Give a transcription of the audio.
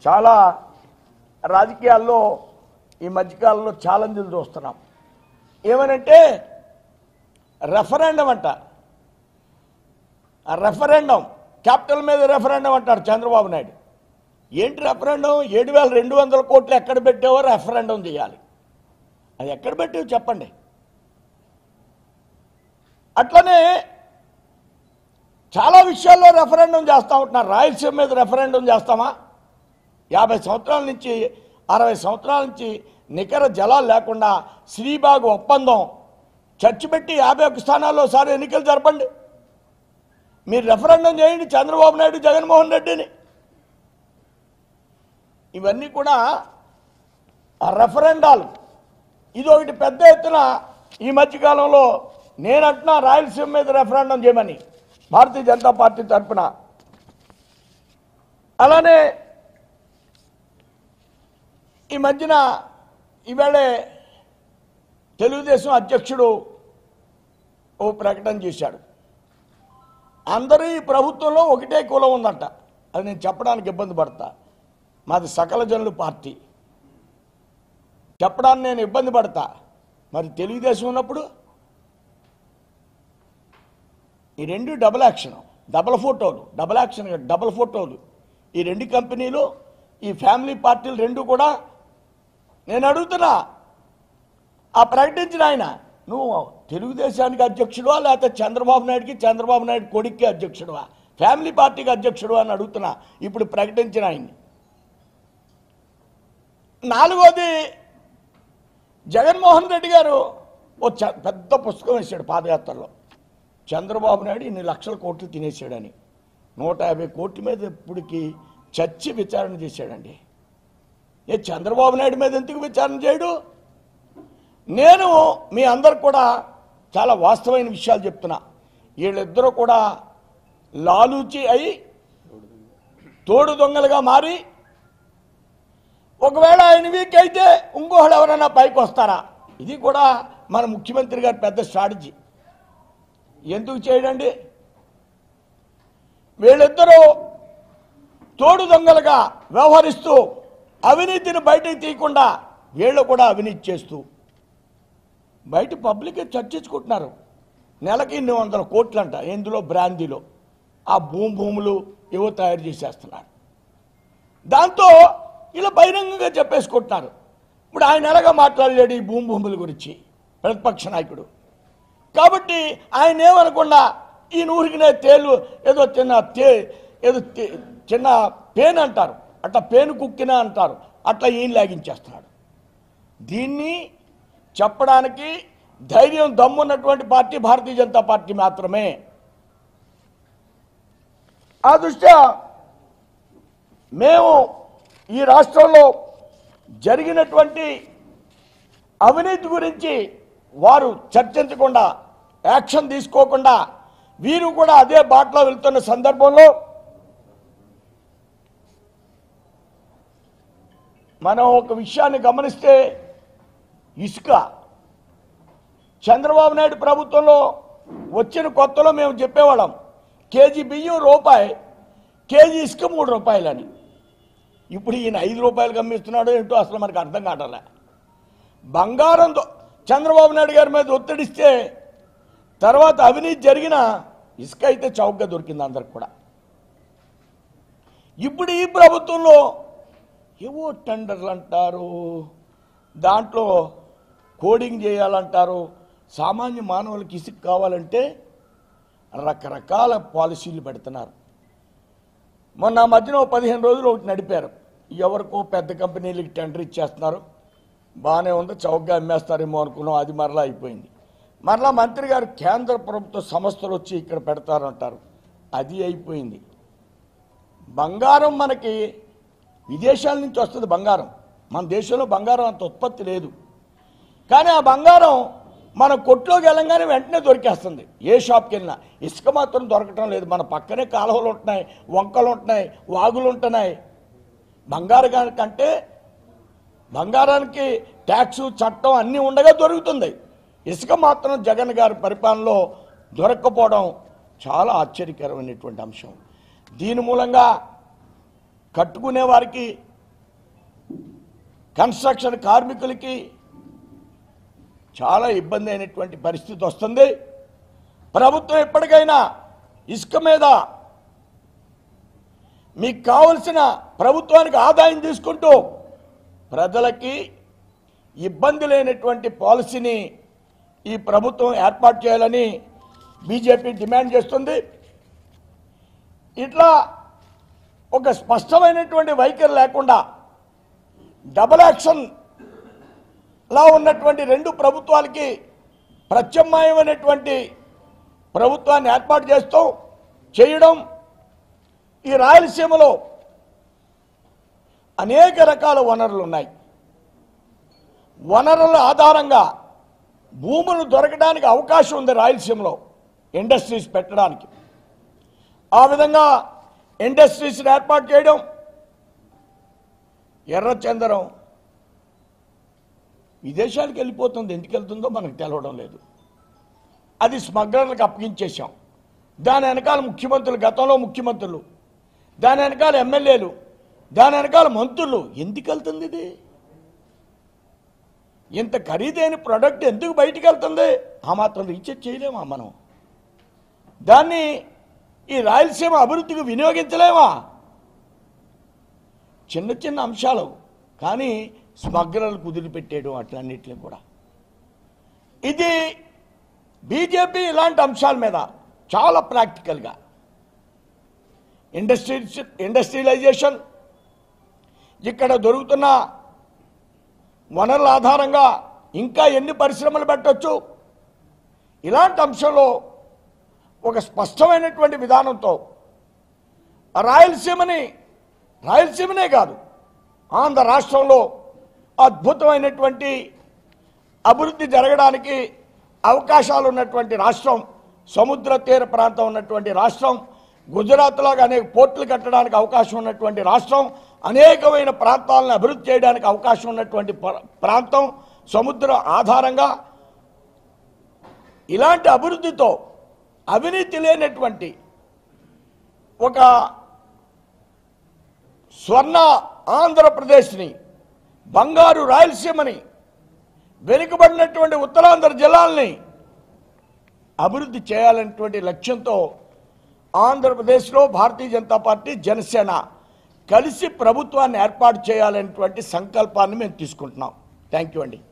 చాలా రాజకీయాల్లో ఈ మధ్యకాలంలో ఛాలెంజ్లు చూస్తున్నాం ఏమనంటే రెఫరెండం అంట ఆ రెఫరెండం క్యాపిటల్ మీద రెఫరెండం అంటాడు చంద్రబాబు నాయుడు ఏంటి రెఫరెండం ఏడు వేల రెండు వందల కోట్లు ఎక్కడ పెట్టావో రెఫరెండం చేయాలి అది ఎక్కడ పెట్టావు చెప్పండి అట్లనే చాలా విషయాల్లో రెఫరెండం చేస్తూ ఉంటున్నారు రాయలసీమ మీద రెఫరెండం చేస్తామా యాభై సంవత్సరాల నుంచి అరవై సంవత్సరాల నుంచి నికర జలాలు లేకుండా శ్రీబాగు ఒప్పందం చర్చ పెట్టి యాభై ఒక్క స్థానాల్లో ఒకసారి ఎన్నికలు జరపండి మీరు రెఫరెండం చేయండి చంద్రబాబు నాయుడు జగన్మోహన్ రెడ్డిని ఇవన్నీ కూడా ఆ రెఫరెండాలు ఇది ఒకటి పెద్ద ఎత్తున ఈ మధ్యకాలంలో నేనంటున్నా రాయలసీమ మీద రెఫరెండం చేయమని భారతీయ జనతా పార్టీ తరఫున అలానే ఈ మధ్యన ఈవేళే తెలుగుదేశం అధ్యక్షుడు ఓ ప్రకటన చేశాడు అందరూ ఈ ప్రభుత్వంలో ఒకటే కులం ఉందంట అది నేను చెప్పడానికి ఇబ్బంది పడతా మాది సకల జనులు పార్టీ చెప్పడానికి నేను ఇబ్బంది పడతా మరి తెలుగుదేశం ఉన్నప్పుడు ఈ రెండు డబుల్ యాక్షన్ డబుల్ ఫోటోలు డబుల్ యాక్షన్ కాదు, డబుల్ ఫోటోలు ఈ రెండు కంపెనీలు ఈ ఫ్యామిలీ పార్టీలు రెండు కూడా నేను అడుగుతున్నా ఆ ప్రకటించిన ఆయన నువ్వు తెలుగుదేశానికి అధ్యక్షుడువా లేకపోతే చంద్రబాబు నాయుడుకి చంద్రబాబు నాయుడు కొడుక్కి అధ్యక్షుడువా ఫ్యామిలీ పార్టీకి అధ్యక్షుడు అని అడుగుతున్నా ఇప్పుడు ప్రకటించిన ఆయన్ని నాలుగోది జగన్మోహన్ రెడ్డి గారు ఓ చ- పెద్ద పుస్తకం వేశాడు పాదయాత్రలో చంద్రబాబు నాయుడు ఇన్ని లక్షల కోట్లు తినేసాడని నూట యాభై కోట్ల మీద ఇప్పటికి చచ్చి విచారణ చేశాడండి ఏ చంద్రబాబు నాయుడు మీద ఎందుకు విచారణ చేయడు నేను మీ అందరు కూడా చాలా వాస్తవమైన విషయాలు చెప్తున్నా వీళ్ళిద్దరూ కూడా లాలూచి అయి తోడు దొంగలుగా మారి ఒకవేళ ఆయన వీక్ అయితే ఇంకోళ్ళు ఎవరైనా పైకి వస్తారా ఇది కూడా మన ముఖ్యమంత్రి గారి పెద్ద స్ట్రాటజీ ఎందుకు చేయడండి వీళ్ళిద్దరూ తోడు దొంగలుగా వ్యవహరిస్తూ అవినీతిని బయటకు తీయకుండా వీళ్ళు కూడా అవినీతి చేస్తూ బయట పబ్లిక్ చర్చించుకుంటున్నారు నెలకి ఇన్ని వందల కోట్లంట ఎందులో బ్రాందీలో ఆ భూమి భూములు ఏవో తయారు చేసేస్తున్నారు దాంతో ఇలా బహిరంగంగా చెప్పేసుకుంటున్నారు ఇప్పుడు ఆయన ఎలాగా మాట్లాడలేడు ఈ భూమి భూముల గురించి ప్రతిపక్ష నాయకుడు కాబట్టి ఆయన ఏమనకుండా ఈ ఊరికినే తేలు ఏదో చిన్న తే ఏదో తే- చిన్న పేను అంటారు అట్లా పేను కుక్కిన అంటారు అట్లా ఈయన లాగించేస్తున్నాడు దీన్ని చెప్పడానికి ధైర్యం దమ్మున్నటువంటి పార్టీ భారతీయ జనతా పార్టీ మాత్రమే ఆ దృష్ట్యా మేము ఈ రాష్ట్రంలో జరిగినటువంటి అవినీతి గురించి వారు చర్చించకుండా యాక్షన్ తీసుకోకుండా వీరు కూడా అదే బాటలో వెళ్తున్న సందర్భంలో మనం ఒక విషయాన్ని గమనిస్తే ఇసుక చంద్రబాబు నాయుడు ప్రభుత్వంలో వచ్చిన కొత్తలో మేము చెప్పేవాళ్ళం కేజీ బియ్యం రూపాయి కేజీ ఇసుక మూడు రూపాయలని ఇప్పుడు ఈయన ఐదు రూపాయలు గమ్మిస్తున్నాడో ఏంటో అసలు మనకు అర్థం కావట్లే బంగారం దొ- చంద్రబాబు నాయుడు గారి మీద ఒత్తిడిస్తే తర్వాత అవినీతి జరిగిన ఇసుక అయితే చౌకగా దొరికింది అందరికి కూడా ఇప్పుడు ఈ ప్రభుత్వంలో ఏవో టెండర్లు అంటారు దాంట్లో కోడింగ్ చేయాలంటారు సామాన్య మానవులకి ఇసుక కావాలంటే రకరకాల పాలసీలు పెడుతున్నారు మొన్న ఆ మధ్యన ఓ పదిహేను రోజులు ఒకటి నడిపారు ఎవరికో పెద్ద కంపెనీలకి టెండర్ ఇచ్చేస్తున్నారు బాగానే ఉంది చౌకగా అమ్మేస్తారేమో అనుకున్నాం అది మరలా అయిపోయింది మరలా మంత్రి గారు కేంద్ర ప్రభుత్వ సంస్థలు వచ్చి ఇక్కడ పెడతారంటారు అది అయిపోయింది బంగారం మనకి విదేశాల నుంచి వస్తుంది బంగారం మన దేశంలో బంగారం అంత ఉత్పత్తి లేదు కానీ ఆ బంగారం మన కొట్లోకి వెళ్ళంగానే వెంటనే దొరికేస్తుంది ఏ షాప్కి వెళ్ళినా ఇసుక మాత్రం దొరకటం లేదు మన పక్కనే కాలువలు ఉంటున్నాయి వంకలు ఉంటున్నాయి వాగులు ఉంటున్నాయి బంగారం కంటే బంగారానికి ట్యాక్స్ చట్టం అన్నీ ఉండగా దొరుకుతుంది ఇసుక మాత్రం జగన్ గారి పరిపాలనలో దొరక్కపోవడం చాలా ఆశ్చర్యకరమైనటువంటి అంశం దీని మూలంగా కట్టుకునే వారికి కన్స్ట్రక్షన్ కార్మికులకి చాలా ఇబ్బంది అయినటువంటి పరిస్థితి వస్తుంది ప్రభుత్వం ఎప్పటికైనా ఇసుక మీద మీకు కావలసిన ప్రభుత్వానికి ఆదాయం తీసుకుంటూ ప్రజలకి ఇబ్బంది లేనటువంటి పాలసీని ఈ ప్రభుత్వం ఏర్పాటు చేయాలని బీజేపీ డిమాండ్ చేస్తుంది ఇట్లా ఒక స్పష్టమైనటువంటి వైఖరి లేకుండా డబుల్ యాక్షన్ లా ఉన్నటువంటి రెండు ప్రభుత్వాలకి ప్రత్యామ్నాయమైనటువంటి ప్రభుత్వాన్ని ఏర్పాటు చేస్తూ చేయడం ఈ రాయలసీమలో అనేక రకాల వనరులు ఉన్నాయి వనరుల ఆధారంగా భూములు దొరకడానికి అవకాశం ఉంది రాయలసీమలో ఇండస్ట్రీస్ పెట్టడానికి ఆ విధంగా ఇండస్ట్రీస్ని ఏర్పాటు చేయడం ఎర్రచందనం విదేశాలకు వెళ్ళిపోతుంది ఎందుకు వెళ్తుందో మనకు తెలవడం లేదు అది స్మగ్లర్లకు అప్పగించేశాం దాని వెనకాల ముఖ్యమంత్రులు గతంలో ముఖ్యమంత్రులు దాని వెనకాల ఎమ్మెల్యేలు దాని వెనకాల మంత్రులు ఎందుకు వెళ్తుంది ఇది ఇంత ఖరీదైన ప్రోడక్ట్ ఎందుకు బయటికి వెళ్తుంది ఆ మాత్రం రీచెక్ చేయలేమా మనం దాన్ని ఈ రాయలసీమ అభివృద్ధికి వినియోగించలేమా చిన్న చిన్న అంశాలు కానీ స్మగ్లర్లు కుదిరిపెట్టేయడం అట్లన్నిటిని కూడా ఇది బీజేపీ ఇలాంటి అంశాల మీద చాలా ప్రాక్టికల్గా ఇండస్ట్రీ ఇండస్ట్రియలైజేషన్ ఇక్కడ దొరుకుతున్న వనరుల ఆధారంగా ఇంకా ఎన్ని పరిశ్రమలు పెట్టొచ్చు ఇలాంటి అంశంలో ఒక స్పష్టమైనటువంటి విధానంతో రాయలసీమని రాయలసీమనే కాదు ఆంధ్ర రాష్ట్రంలో అద్భుతమైనటువంటి అభివృద్ధి జరగడానికి అవకాశాలు ఉన్నటువంటి రాష్ట్రం సముద్ర తీర ప్రాంతం ఉన్నటువంటి రాష్ట్రం గుజరాత్ లాగా అనేక పోర్టులు కట్టడానికి అవకాశం ఉన్నటువంటి రాష్ట్రం అనేకమైన ప్రాంతాలను అభివృద్ధి చేయడానికి అవకాశం ఉన్నటువంటి ప్ర- ప్రాంతం సముద్ర ఆధారంగా ఇలాంటి అభివృద్ధితో అవినీతి లేనటువంటి ఒక స్వర్ణ ఆంధ్రప్రదేశ్ని బంగారు రాయలసీమని వెనుకబడినటువంటి ఉత్తరాంధ్ర జిల్లాల్ని అభివృద్ధి చేయాలనేటువంటి లక్ష్యంతో ఆంధ్రప్రదేశ్లో భారతీయ జనతా పార్టీ జనసేన కలిసి ప్రభుత్వాన్ని ఏర్పాటు చేయాలనేటువంటి సంకల్పాన్ని మేము తీసుకుంటున్నాం థ్యాంక్ యూ అండి